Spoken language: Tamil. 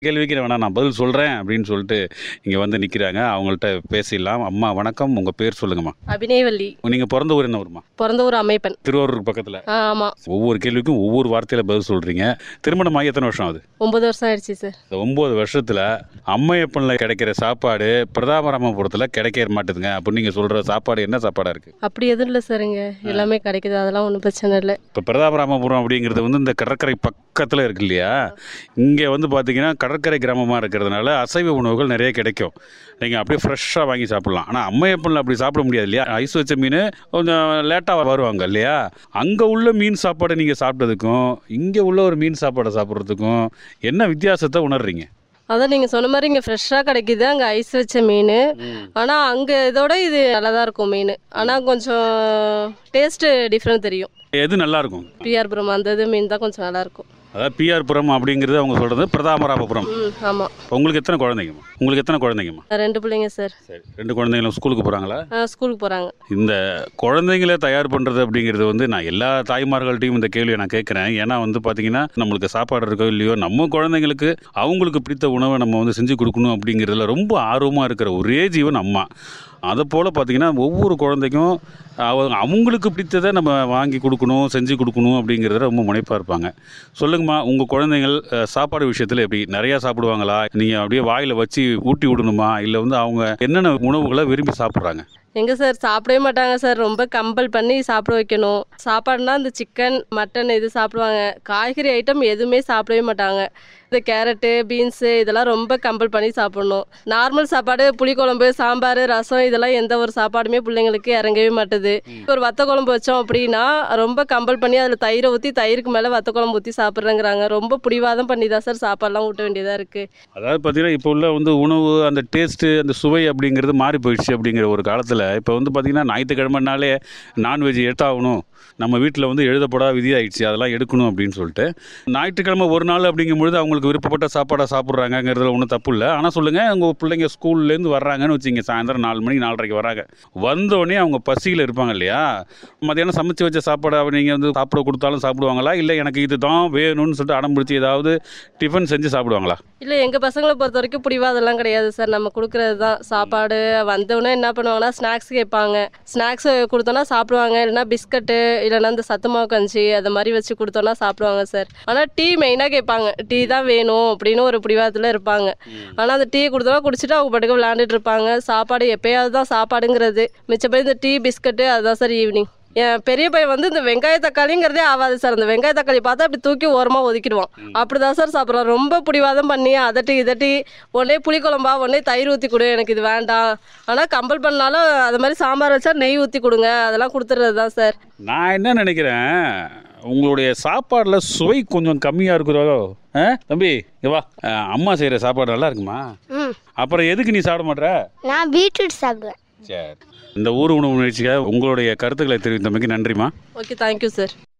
கேள்விக்கு வேணாம் நான் பதில் சொல்கிறேன் அப்படின்னு சொல்லிட்டு இங்கே வந்து நிற்கிறாங்க அவங்கள்ட்ட பேசிடலாம் அம்மா வணக்கம் உங்கள் பேர் சொல்லுங்கம்மா அபிநயவல்லி நீங்கள் பிறந்த ஊர் என்ன ஊருமா பிறந்த ஒரு அமைப்பன் திருவாரூர் பக்கத்தில் ஆ ஆமாம் ஒவ்வொரு கேள்விக்கும் ஒவ்வொரு வார்த்தையில் பதில் சொல்கிறீங்க திருமணம் ஆகி எத்தனை வருஷம் ஆகுது ஒம்பது வருஷம் ஆயிடுச்சு சார் இந்த ஒம்பது வருஷத்தில் அம்மையப்பனில் கிடைக்கிற சாப்பாடு பிரதாபராமபுரத்தில் கிடைக்க மாட்டுதுங்க அப்படின்னு நீங்கள் சொல்கிற சாப்பாடு என்ன சாப்பாடாக இருக்குது அப்படி எதுவும் இல்லை சாருங்க எல்லாமே கிடைக்குது அதெல்லாம் ஒன்றும் பிரச்சனை இல்லை இப்போ பிரதாபராமபுரம் அப்படிங்கிறது வந்து இந்த கடற்கரை பக்கத்தில் இருக்கு இல்லையா இங்கே வந்து பார்த்தீங்கன்னா கடற்கரை கிராமமாக இருக்கிறதுனால அசைவ உணவுகள் நிறைய கிடைக்கும் நீங்கள் அப்படியே ஃப்ரெஷ்ஷாக வாங்கி சாப்பிட்லாம் ஆனால் அம்மையப்பனில் அப்படி சாப்பிட முடியாது இல்லையா ஐஸ் வச்ச மீன் கொஞ்சம் லேட்டாக வருவாங்க இல்லையா அங்கே உள்ள மீன் சாப்பாடை நீங்கள் சாப்பிட்டதுக்கும் இங்கே உள்ள ஒரு மீன் சாப்பாடை சாப்பிட்றதுக்கும் என்ன வித்தியாசத்தை உணர்றீங்க அதான் நீங்கள் சொன்ன மாதிரி இங்கே ஃப்ரெஷ்ஷாக கிடைக்குது அங்கே ஐஸ் வச்ச மீன் ஆனால் அங்கே இதோட இது நல்லா தான் இருக்கும் மீன் ஆனால் கொஞ்சம் டேஸ்ட்டு டிஃப்ரெண்ட் தெரியும் எது நல்லாயிருக்கும் பிஆர்புரம் அந்த இது மீன் தான் கொஞ்சம் நல்லாயிருக்கும் அதாவது பிஆர் புரம் அப்படிங்கிறது அவங்க சொல்கிறது பிரதாபராமபுரம் ம் ஆமாம் இப்போ உங்களுக்கு எத்தனை குழந்தைங்கம்மா உங்களுக்கு எத்தனை குழந்தைங்கம்மா ரெண்டு பிள்ளைங்க சார் சரி ரெண்டு குழந்தைங்களும் ஸ்கூலுக்கு போகிறாங்களா ஆ ஸ்கூலுக்கு போகிறாங்க இந்த குழந்தைங்களை தயார் பண்ணுறது அப்படிங்கிறது வந்து நான் எல்லா தாய்மார்கள்ட்டையும் இந்த கேள்வியை நான் கேட்குறேன் ஏன்னா வந்து பார்த்தீங்கன்னா நம்மளுக்கு சாப்பாடு இருக்கோ இல்லையோ நம்ம குழந்தைங்களுக்கு அவங்களுக்கு பிடித்த உணவை நம்ம வந்து செஞ்சு கொடுக்கணும் அப்படிங்கிறதுல ரொம்ப ஆர்வமாக இருக்கிற ஒரே ஜீவன் அம்மா அதை போல் பார்த்தீங்கன்னா ஒவ்வொரு குழந்தைக்கும் அவங்க அவங்களுக்கு பிடித்ததை நம்ம வாங்கி கொடுக்கணும் செஞ்சு கொடுக்கணும் அப்படிங்கிறத ரொம்ப முனைப்பாக இருப்பாங்க சொல்லுங்கம்மா உங்கள் குழந்தைகள் அஹ், சாப்பாடு விஷயத்தில் எப்படி நிறையா சாப்பிடுவாங்களா நீங்கள் அப்படியே வாயில் வச்சு ஊட்டி விடணுமா இல்லை வந்து அவங்க என்னென்ன உணவுகளை விரும்பி சாப்பிட்றாங்க எங்கே சார் சாப்பிடவே மாட்டாங்க சார் ரொம்ப கம்பல் பண்ணி சாப்பிட வைக்கணும் சாப்பாடுனா இந்த சிக்கன் மட்டன் இது சாப்பிடுவாங்க காய்கறி ஐட்டம் எதுவுமே சாப்பிடவே மாட்டாங்க இந்த கேரட்டு பீன்ஸு இதெல்லாம் ரொம்ப கம்பல் பண்ணி சாப்பிடணும் நார்மல் சாப்பாடு புளிக்குழம்பு சாம்பார் ரசம் இதெல்லாம் எந்த ஒரு சாப்பாடுமே பிள்ளைங்களுக்கு இறங்கவே மாட்டுது ஒரு வத்த குழம்பு வச்சோம் அப்படின்னா ரொம்ப கம்பல் பண்ணி அதில் தயிரை ஊற்றி தயிருக்கு மேலே வத்த குழம்பு ஊற்றி சாப்பிட்றேங்கிறாங்க ரொம்ப பிடிவாதம் பண்ணி தான் சார் சாப்பாடுலாம் ஊட்ட வேண்டியதாக இருக்குது அதாவது பார்த்தீங்கன்னா இப்போ உள்ள வந்து உணவு அந்த டேஸ்ட்டு அந்த சுவை அப்படிங்கிறது மாறி போயிடுச்சு அப்படிங்கிற ஒரு காலத்தில் இப்போ வந்து பார்த்தீங்கன்னா ஞாயிற்றுக்கிழமைனாலே நான்வெஜ் எடுத்தாகணும் நம்ம வீட்டில் வந்து எழுதப்படாத விதியாயிடுச்சு அதெல்லாம் எடுக்கணும் அப்படின்னு சொல்லிட்டு ஞாயிற்றுக்கிழமை ஒரு நாள் அப்படிங்கும்பொழுது அவங்களுக்கு விருப்பப்பட்ட சாப்பாடை சாப்பிட்றாங்கங்கிறதுல ஒன்றும் தப்பு இல்லை ஆனால் சொல்லுங்கள் உங்கள் பிள்ளைங்க ஸ்கூல்லேருந்து வர்றாங்கன்னு வச்சுங்க சாயந்தரம் நாலு மணிக்கு நாலரைக்கு வராங்க வந்தோடனே அவங்க பசியில் இருப்பாங்க இல்லையா மத்தியானம் சமைச்சு வச்ச சாப்பாடை நீங்கள் வந்து சாப்பிட கொடுத்தாலும் சாப்பிடுவாங்களா இல்லை எனக்கு இதுதான் வேணும்னு சொல்லிட்டு அடம் பிடிச்சி ஏதாவது டிஃபன் செஞ்சு சாப்பிடுவாங்களா இல்லை எங்கள் பசங்களை பொறுத்த வரைக்கும் பிடிவாதெல்லாம் கிடையாது சார் நம்ம கொடுக்குறது தான் சாப்பாடு வந்தவுடனே என்ன பண்ணுவாங்கன்னா ஸ்நாக்ஸ் கேட்பாங்க ஸ்நாக்ஸ் கொடுத்தோன்னா சாப்பிடுவாங்க இல்லைன்னா பிஸ்கட்டு இல்லைன்னா இந்த சத்து மாவு கஞ்சி அது மாதிரி வச்சு கொடுத்தோன்னா சாப்பிடுவாங்க சார் ஆனால் டீ மெயினாக கேட்பாங்க டீ தான் வேணும் அப்படின்னு ஒரு பிடிவாதத்தில் இருப்பாங்க ஆனால் அந்த டீ கொடுத்தோன்னா குடிச்சிட்டு அவங்க பாட்டுக்கு விளையாண்டுட்டு இருப்பாங்க சாப்பாடு எப்பயாவது தான் சாப்பாடுங்கிறது மிச்சப்படி இந்த டீ பிஸ்கட்டு அதுதான் சார் ஈவினிங் என் பெரிய பையன் வந்து இந்த வெங்காய தக்காளிங்கிறதே ஆகாது சார் அந்த வெங்காய தக்காளி பார்த்தா அப்படி தூக்கி ஓரமாக ஒதுக்கிடுவான் அப்படிதான் சார் சாப்பிட்றான் ரொம்ப பிடிவாதம் பண்ணி அதட்டி இதட்டி உடனே புளிக்குழம்பா உடனே தயிர் ஊற்றி கொடு எனக்கு இது வேண்டாம் ஆனால் கம்பல் பண்ணாலும் அது மாதிரி சாம்பார் வச்சா நெய் ஊற்றி கொடுங்க அதெல்லாம் கொடுத்துறது தான் சார் நான் என்ன நினைக்கிறேன் உங்களுடைய சாப்பாடில் சுவை கொஞ்சம் கம்மியாக இருக்கிறதோ ஆ தம்பி இங்க வா ஆ, அம்மா செய்கிற சாப்பாடு நல்லா இருக்குமா ம் அப்புறம் எதுக்கு நீ சாப்பிட மாட்ற நான் பீட்ரூட் சாப்பிடுவேன் சரி இந்த ஊர் உணவு நிகழ்ச்சிக்காக உங்களுடைய கருத்துக்களை தெரிவித்தமைக்கு நன்றிம்மா ஓகே தேங்க்யூ சார்